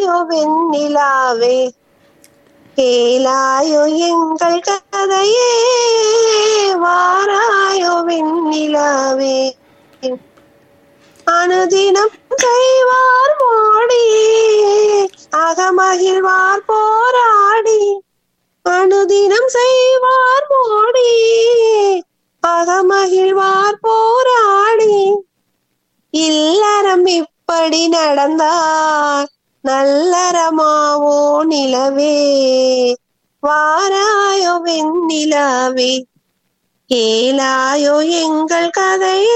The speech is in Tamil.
வெண்ணிலாவே கேளாயோ எங்கள் கதையே வாராயோ வெண்ணிலாவே அனுதினம் செய்வார் மோடி அகமகிழ்வார் போராடி அனுதினம் செய்வார் மோடி அகமகிழ்வார் போராடி இல்லறம் இப்படி நடந்தார் நல்லறமாவோ நிலவே வாராயோ வெண்ணிலாவே கேளாயோ எங்கள் கதையை